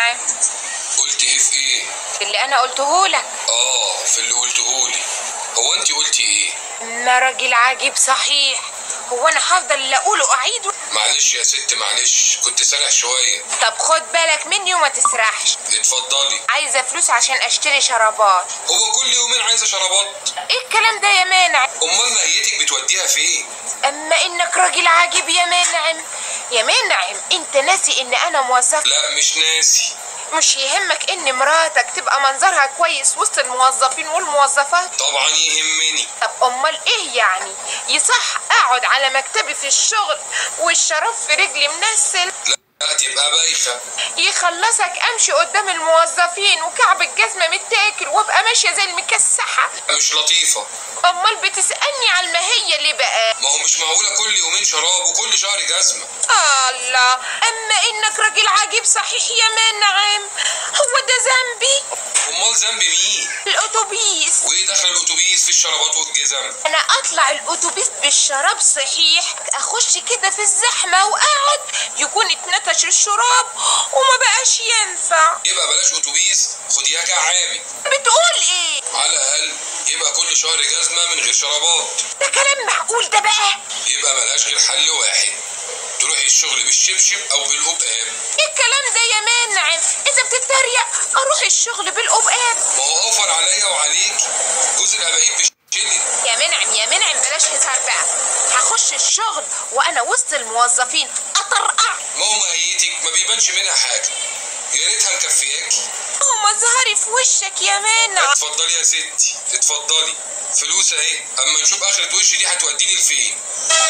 منعم قلت ايه في ايه اللي انا قلته لك اه في اللي قلتهولي هو انت قلتي ايه ما راجل عجيب صحيح هو انا هفضل اللي اقوله اعيده معلش يا ست معلش كنت سارح شويه طب خد بالك مني وما تسرحش اتفضلي عايزه فلوس عشان اشتري شرابات هو كل يومين عايزه شرابات ايه الكلام ده يا مانع امال ماهيتك بتوديها فين اما انك راجل عجيب يا منعم يا منعم انت ناسي ان انا موظف لا مش ناسي مش يهمك ان مراتك تبقى منظرها كويس وسط الموظفين والموظفات طبعا يهمني طب امال ايه يعني يصح اقعد على مكتبي في الشغل والشراب في رجلي منسل لا تبقى بايخه يخلصك امشي قدام الموظفين وكعب الجزمه متاكل وابقى ماشيه زي المكسحه مش لطيفه امال بتسالني على الماهيه ليه بقى ما هو مش معقوله كل يومين شراب وكل شهر جزمه الله اما انك راجل عجيب صحيح يا منعم هو ده ذنبي امال ذنب مين الاتوبيس وايه دخل الاتوبيس في الشرابات والجزم انا اطلع الاتوبيس بالشراب صحيح اخش كده في الزحمه واقعد يكون اتنتش الشراب وما بقاش ينفع يبقى بلاش اتوبيس خديها كعامي بتقول ايه على الاقل يبقى كل شهر جزمه من غير شرابات ده كلام معقول ده بقى يبقى ملهاش غير حل واحد تروحي الشغل بالشبشب او بالقبقاب ايه الكلام ده يا منعم انت بتتريق اروح الشغل بالقبقاب ما هو اوفر عليا وعليك جزء الاباقيب بالشيلي يا منعم يا منعم بلاش هزار بقى هخش الشغل وانا وسط الموظفين اطرقع ما هو ماهيتك ما بيبانش منها حاجه يا ريتها مكفياكي هو مظهري في وشك يا منعم اتفضلي يا ستي اتفضلي فلوس اهي اما نشوف اخرة وشي دي هتوديني لفين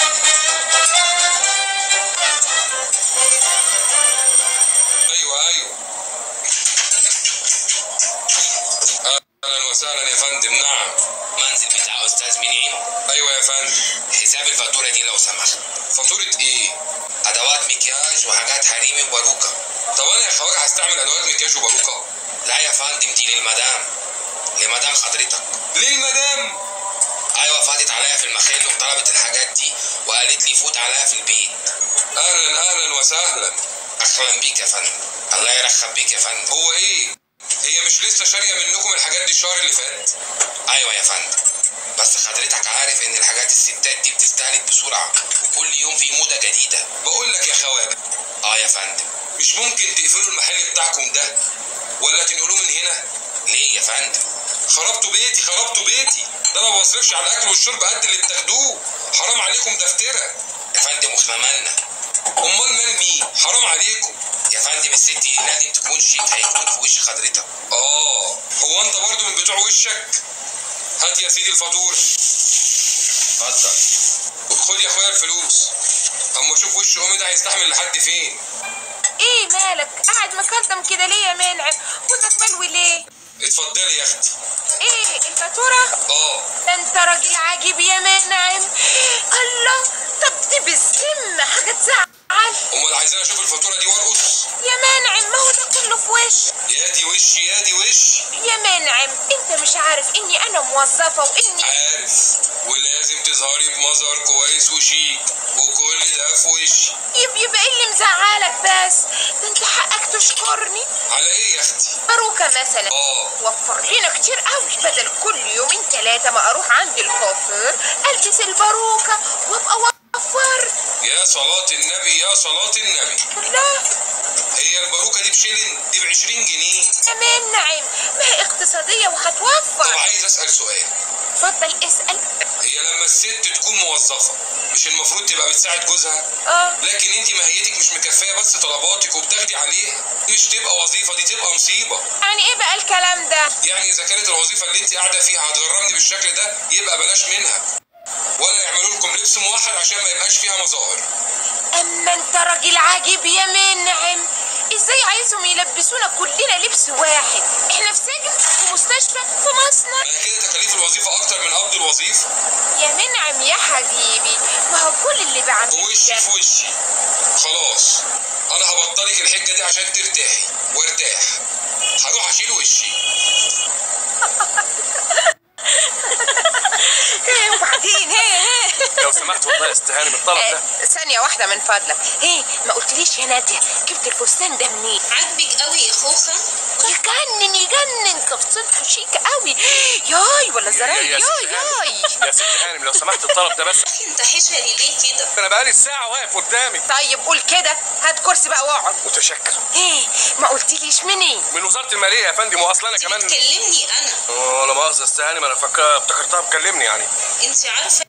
ايوه ايوه اهلا وسهلا يا فندم نعم منزل بتاع استاذ منعم ايوه يا فندم حساب الفاتوره دي لو سمحت فاتورة ايه ادوات مكياج وحاجات حريمي وباروكه طب انا يا خواجه هستعمل ادوات مكياج وباروكه لا يا فندم دي للمدام لمدام حضرتك ليه المدام ايوه فاتت عليا في المخيل وطلبت الحاجات دي وقالت لي فوت عليها في البيت اهلا اهلا وسهلا اهلا بيك يا فندم الله يرحب بيك يا فندم هو ايه هي مش لسه شاريه منكم الحاجات دي الشهر اللي فات ايوه يا فندم بس حضرتك عارف ان الحاجات الستات دي بتستهلك بسرعه وكل يوم في موضه جديده بقول لك يا خواجه اه يا فندم مش ممكن تقفلوا المحل بتاعكم ده ولا تنقلوه من هنا ليه يا فندم خربتوا بيتي خربتوا بيتي ده انا ما بصرفش على الاكل والشرب قد اللي بتاخدوه حرام عليكم دفتره يا فندم واحنا مالنا امال مال مين حرام عليكم يا فندم الست دي لازم تكون شيك هيكون في وش حضرتك اه هو انت برضو من بتوع وشك هات يا سيدي الفاتوره اتفضل خد يا اخويا الفلوس اما اشوف وش امي ده هيستحمل لحد فين ايه مالك قاعد مكلم كده ليه يا منعم وزك ملوي ليه اتفضلي يا اختي ايه الفاتوره اه ده انت راجل عاجب يا منعم الله طب دي بالذمه حاجه تزعل امال عايزين اشوف الفاتوره دي وارقص يا منعم ما هو ده كله في وش يا دي وش يا دي وش يا منعم انت مش عارف اني انا موظفه واني عارف ولازم تظهري بمظهر كويس وشيك وكل ده في وشي يب يبقى ايه اللي مزعلك بس ده انت حقك تشكرني على ايه يا اختي باروكه مثلا اه وفر لنا كتير قوي بدل كل يومين ثلاثه ما اروح عند الكوافير البس الباروكه وابقى وفرت يا صلاة النبي يا صلاة النبي لا هي الباروكة دي بشيلن دي بعشرين جنيه يا منعم ما هي اقتصاديه طب وهتوفر عايز اسأل سؤال اتفضل اسال هي لما الست تكون موظفة مش المفروض تبقى بتساعد جوزها اه لكن انت ماهيتك مش مكفية بس طلباتك وبتاخدي عليها مش تبقى وظيفة دي تبقى مصيبة يعني ايه بقى الكلام ده يعني اذا كانت الوظيفة اللي انت قاعدة فيها هتغرمني بالشكل ده يبقى بلاش منها ولا يعملوا لكم لبس موحد عشان ما يبقاش فيها مظاهر اما انت راجل عاجب يا منعم ازاي عايزهم يلبسونا كلنا لبس واحد احنا في سجن في مستشفى في مصنع ما هي كده تكاليف الوظيفة اكتر من قبض الوظيفة يا منعم يا حبيبي ما هو كل اللي بعمله وشي في وشي خلاص انا هبطلك الحجة دي عشان ترتاحي وارتاح هروح اشيل وشي ايه وبعدين ايه ايه لو سمحت والله استهاني بالطلب ده آه، ثانية واحدة من فضلك ايه ما قلتليش يا نادية جبت الفستان ده منين عاجبك قوي يا اخو دخان يجنن يجنن تفصيلته شيك قوي ياي ولا زراير يا ياي ست ياي هانم يا ست هانم لو سمحت الطلب ده بس اخي انت حشري ليه كده انا بقالي ساعه واقف قدامي طيب قول كده هات كرسي بقى واقعد متشكر ايه ما قلتليش منين من وزاره الماليه يا فندم واصلا انا دي كمان بتكلمني انا اه لا مؤاخذه يا ست هانم انا فكر افتكرتها بتكلمني يعني انت عارفه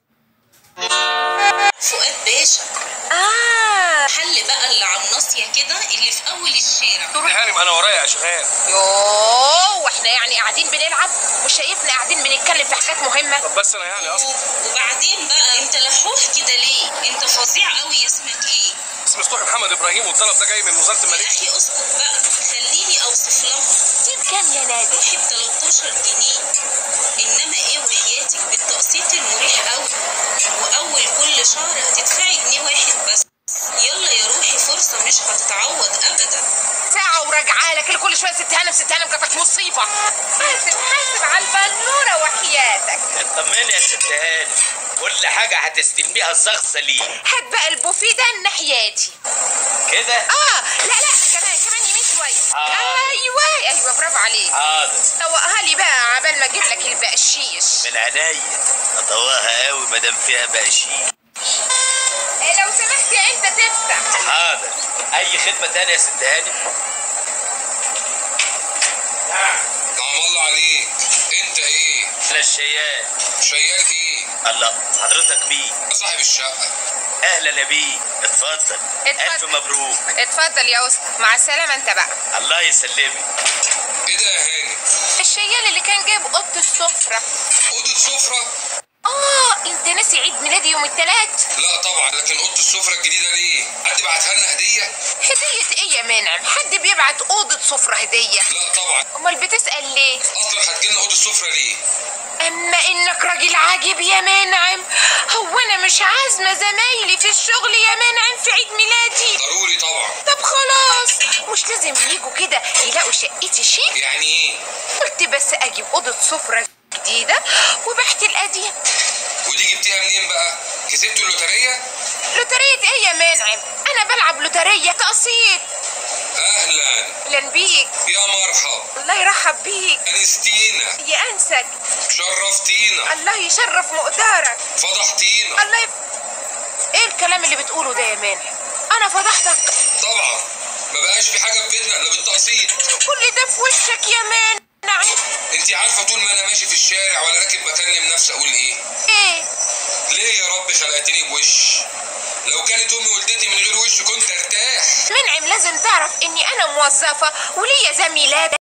فؤاد باشا اه محل بقى اللي على الناصيه كده اللي في اول الشارع ست هانم انا ورايا اشغال يوه واحنا يعني قاعدين بنلعب مش شايفنا قاعدين بنتكلم في حاجات مهمه طب بس انا يعني اصلا وبعدين بقى انت لحوح كده ليه انت فظيع قوي اسمك ايه اسمي مفتوح محمد ابراهيم والطلب ده جاي من وزاره يا الماليه اخي اسكت بقى خليني اوصف لها دي بكام يا نادي روحي ب 13 جنيه انما ايه وحياتك بالتقسيط المريح قوي واول كل شهر هتدفعي جنيه واحد بس يلا يا روحي فرصه مش هتتعوض ابدا ساعة وراجعة لك كل شوية ست هانم ست هانم كانت مصيبة حاسب حاسب على البنورة وحياتك اطمني يا ست هانم كل حاجة هتستلميها صاغ سليم هات بقى البوفيه ده الناحياتي كده اه لا لا كمان كمان يمين شوية آه. ايوه ايوه برافو عليك حاضر سوقها لي بقى عبال ما اجيب لك البقشيش من عينيا اطواها قوي مادام فيها بقشيش إيه لو سمحت يا انت تفتح حاضر اي خدمة تانية يا ست هانم نعم الله عليك انت ايه على الشيال شيال ايه الله حضرتك مين صاحب الشقه اهلا يا بيه اتفضل اتفضل. الف مبروك اتفضل يا اسطى مع السلامة انت بقى الله يسلمك ايه ده يا هاني الشيال اللي كان جايب اوضه السفرة اوضه سفره اه انت ناسي عيد ميلادي يوم التلات لا طبعا لكن اوضه السفره الجديده ليه حد بعتها لنا هديه هدية ايه يا منعم حد بيبعت اوضة سفرة هدية لا طبعا امال بتسأل ليه اصلا هتجيلنا اوضه السفره ليه اما انك راجل عاجب يا منعم هو انا مش عازمة زمايلي في الشغل يا منعم في عيد ميلادي ضروري طبعا طب خلاص مش لازم يجوا كده يلاقوا شقتي شيك يعني ايه قلت بس اجيب اوضة سفرة جديدة وبحت القديم ودي جبتيها منين بقى كسبتوا اللوتريه لوترية ايه يا منعم انا بلعب لوترية تقسيط اهلا اهلا بيك يا مرحب الله يرحب بيك انستينا يأنسك شرفتينا الله يشرف مقدارك فضحتينا الله يف... ايه الكلام اللي بتقوله ده يا منعم انا فضحتك طبعا ما بقاش في حاجه في بيتنا الا بالتقسيط كل ده في وشك يا منعم انت عارفه طول ما انا ماشي في الشارع ولا راكب بكلم نفسي اقول ايه ايه ليه يا رب خلقتني بوش لو كانت امي ولدتني من غير وش كنت ارتاح منعم لازم تعرف اني انا موظفة وليا زميلات